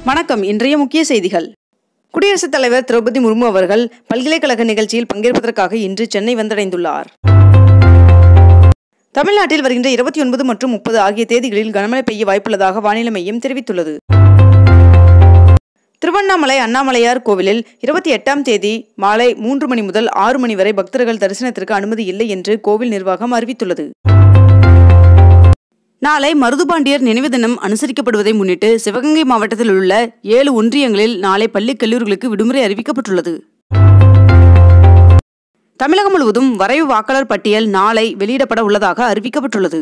வணக்கம் இன்றைய முக்கிய செய்திகள் குடியரசுத் தலைவர் திரௌபதி முர்மு அவர்கள் பல்கலைக்கழக நிகழ்ச்சியில் பங்கேற்பதற்காக இன்று சென்னை வந்தடைந்துள்ளார் தமிழ்நாட்டில் வருகின்ற இருபத்தி ஒன்பது மற்றும் முப்பது ஆகிய தேதிகளில் கனமழை பெய்ய வாய்ப்புள்ளதாக வானிலை மையம் தெரிவித்துள்ளது திருவண்ணாமலை அண்ணாமலையார் கோவிலில் இருபத்தி எட்டாம் தேதி மாலை மூன்று மணி முதல் ஆறு மணி வரை பக்தர்கள் தரிசனத்திற்கு அனுமதி இல்லை என்று கோவில் நிர்வாகம் அறிவித்துள்ளது நாளை மருதுபாண்டியர் நினைவு தினம் அனுசரிக்கப்படுவதை முன்னிட்டு சிவகங்கை மாவட்டத்தில் உள்ள ஏழு ஒன்றியங்களில் நாளை பள்ளி கல்லூரிகளுக்கு விடுமுறை அறிவிக்கப்பட்டுள்ளது தமிழகம் முழுவதும் வரைவு வாக்காளர் பட்டியல் நாளை வெளியிடப்பட உள்ளதாக அறிவிக்கப்பட்டுள்ளது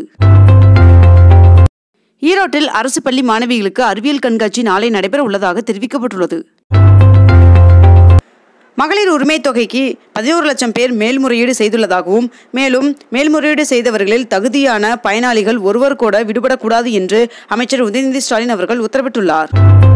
ஈரோட்டில் அரசு பள்ளி மாணவிகளுக்கு அறிவியல் கண்காட்சி நாளை நடைபெற உள்ளதாக தெரிவிக்கப்பட்டுள்ளது மகளிர் உரிமை தொகைக்கு பதினோரு லட்சம் பேர் மேல்முறையீடு செய்துள்ளதாகவும் மேலும் மேல்முறையீடு செய்தவர்களில் தகுதியான பயனாளிகள் ஒருவர் கூட விடுபடக்கூடாது என்று அமைச்சர் உதயநிதி ஸ்டாலின் அவர்கள் உத்தரவிட்டுள்ளார்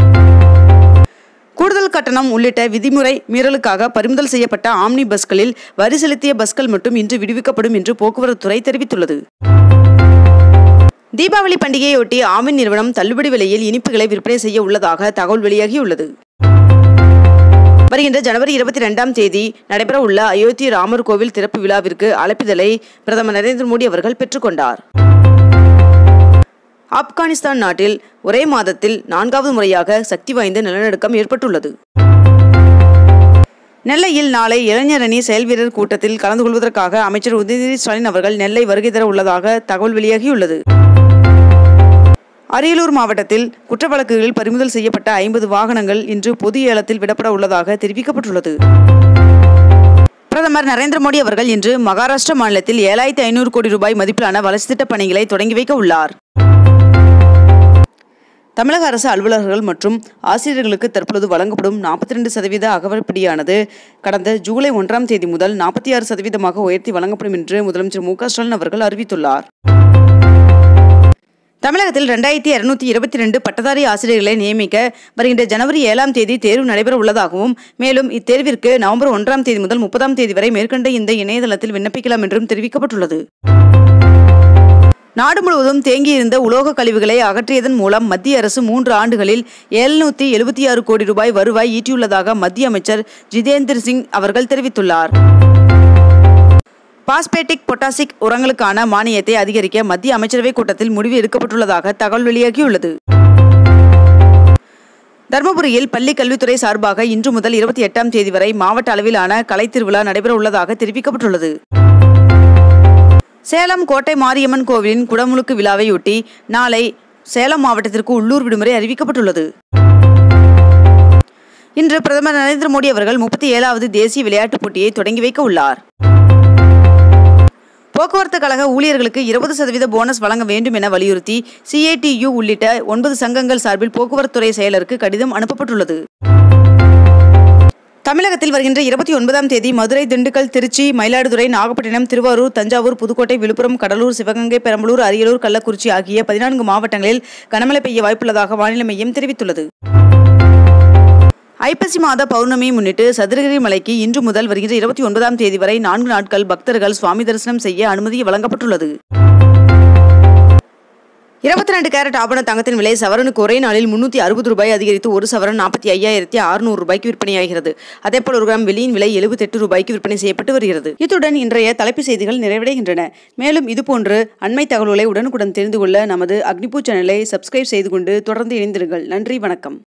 கூடுதல் கட்டணம் உள்ளிட்ட விதிமுறை மீறலுக்காக பறிமுதல் செய்யப்பட்ட ஆம்னி பஸ்களில் வரி செலுத்திய பஸ்கள் மட்டும் இன்று விடுவிக்கப்படும் என்று போக்குவரத்துறை தெரிவித்துள்ளது தீபாவளி பண்டிகையொட்டி ஆமின் நிறுவனம் தள்ளுபடி விலையில் இனிப்புகளை விற்பனை செய்ய உள்ளதாக தகவல் வெளியாகியுள்ளது வருகின்ற ஜனவரி இருபத்தி ரெண்டாம் தேதி நடைபெற உள்ள அயோத்தி ராமர் கோவில் திறப்பு விழாவிற்கு அழைப்பிதழை பிரதமர் நரேந்திர மோடி அவர்கள் பெற்றுக்கொண்டார் ஆப்கானிஸ்தான் நாட்டில் ஒரே மாதத்தில் நான்காவது முறையாக சக்தி வாய்ந்த நிலநடுக்கம் ஏற்பட்டுள்ளது நெல்லையில் நாளை இளைஞரணி செயல்வீரர் கூட்டத்தில் கலந்து கொள்வதற்காக அமைச்சர் உதயநிதி ஸ்டாலின் அவர்கள் நெல்லை வருகை தர உள்ளதாக தகவல் வெளியாகியுள்ளது அரியலூர் மாவட்டத்தில் குற்ற வழக்குகளில் பறிமுதல் செய்யப்பட்ட ஐம்பது வாகனங்கள் இன்று பொது ஏலத்தில் விடப்பட உள்ளதாக தெரிவிக்கப்பட்டுள்ளது பிரதமர் நரேந்திர மோடி அவர்கள் இன்று மகாராஷ்டிரா மாநிலத்தில் ஏழாயிரத்தி ஐநூறு கோடி ரூபாய் மதிப்பிலான வளர்ச்சி திட்டப் பணிகளை தொடங்கி வைக்க உள்ளார் தமிழக அரசு அலுவலர்கள் மற்றும் ஆசிரியர்களுக்கு தற்பொழுது வழங்கப்படும் நாற்பத்தி ரெண்டு சதவீத அகவற்படியானது கடந்த ஜூலை ஒன்றாம் தேதி முதல் நாற்பத்தி ஆறு சதவீதமாக உயர்த்தி வழங்கப்படும் என்று முதலமைச்சர் மு க ஸ்டாலின் அவர்கள் அறிவித்துள்ளார் தமிழகத்தில் ரெண்டாயிரத்தி இருநூத்தி இருபத்தி ரெண்டு பட்டதாரி ஆசிரியர்களை நியமிக்க வருகின்ற ஜனவரி ஏழாம் தேதி தேர்வு நடைபெற உள்ளதாகவும் மேலும் இத்தேர்விற்கு நவம்பர் ஒன்றாம் தேதி முதல் முப்பதாம் தேதி வரை மேற்கண்ட இந்த இணையதளத்தில் விண்ணப்பிக்கலாம் என்றும் தெரிவிக்கப்பட்டுள்ளது நாடு முழுவதும் தேங்கியிருந்த உலோக கழிவுகளை அகற்றியதன் மூலம் மத்திய அரசு மூன்று ஆண்டுகளில் எழுநூத்தி எழுபத்தி ஆறு கோடி ரூபாய் வருவாய் ஈட்டியுள்ளதாக மத்திய அமைச்சர் ஜிதேந்திர சிங் அவர்கள் தெரிவித்துள்ளார் பாஸ்பேட்டிக் பொட்டாசிக் உரங்களுக்கான மானியத்தை அதிகரிக்க மத்திய அமைச்சரவை கூட்டத்தில் முடிவு எடுக்கப்பட்டுள்ளதாக தகவல் வெளியாகியுள்ளது தருமபுரியில் பள்ளி கல்வித்துறை சார்பாக இன்று முதல் இருபத்தி எட்டாம் தேதி வரை மாவட்ட அளவிலான கலைத் திருவிழா நடைபெற உள்ளதாக தெரிவிக்கப்பட்டுள்ளது சேலம் கோட்டை மாரியம்மன் கோவிலின் குடமுழுக்கு விழாவையொட்டி நாளை சேலம் மாவட்டத்திற்கு உள்ளூர் விடுமுறை அறிவிக்கப்பட்டுள்ளது இன்று பிரதமர் நரேந்திர மோடி அவர்கள் முப்பத்தி ஏழாவது தேசிய விளையாட்டுப் போட்டியை தொடங்கி வைக்க உள்ளார் போக்குவரத்து கழக ஊழியர்களுக்கு இருபது சதவீத போனஸ் வழங்க வேண்டும் என வலியுறுத்தி சிஏடியு உள்ளிட்ட ஒன்பது சங்கங்கள் சார்பில் போக்குவரத்துறை செயலருக்கு கடிதம் அனுப்பப்பட்டுள்ளது தமிழகத்தில் வருகின்ற இருபத்தி ஒன்பதாம் தேதி மதுரை திண்டுக்கல் திருச்சி மயிலாடுதுறை நாகப்பட்டினம் திருவாரூர் தஞ்சாவூர் புதுக்கோட்டை விழுப்புரம் கடலூர் சிவகங்கை பெரம்பலூர் அரியலூர் கள்ளக்குறிச்சி ஆகிய பதினான்கு மாவட்டங்களில் கனமழை பெய்ய வாய்ப்புள்ளதாக வானிலை மையம் தெரிவித்துள்ளது ஐப்பசி மாத பௌர்ணமியை முன்னிட்டு சதுரகிரி மலைக்கு இன்று முதல் வருகின்ற இருபத்தி ஒன்பதாம் தேதி வரை நான்கு நாட்கள் பக்தர்கள் சுவாமி தரிசனம் செய்ய அனுமதி வழங்கப்பட்டுள்ளது இருபத்தி ரெண்டு கேரட் ஆபண தங்கத்தின் விலை சவரனுக்கு ஒரே நாளில் முன்னூற்றி அறுபது ரூபாய் அதிகரித்து ஒரு சவரன் நாற்பத்தி ஐயாயிரத்தி அறுநூறு ரூபாய்க்கு விற்பனையாகிறது அதேபோல் ஒரு கிராம் வெளியின் விலை எழுபத்தெட்டு ரூபாய்க்கு விற்பனை செய்யப்பட்டு வருகிறது இத்துடன் இன்றைய தலைப்புச் செய்திகள் நிறைவடைகின்றன மேலும் இதுபோன்று அண்மை தகவல்களை உடனுக்குடன் தெரிந்து கொள்ள நமது அக்னிபூ சேனலை சப்ஸ்கிரைப் செய்து கொண்டு தொடர்ந்து இணைந்திருங்கள் நன்றி வணக்கம்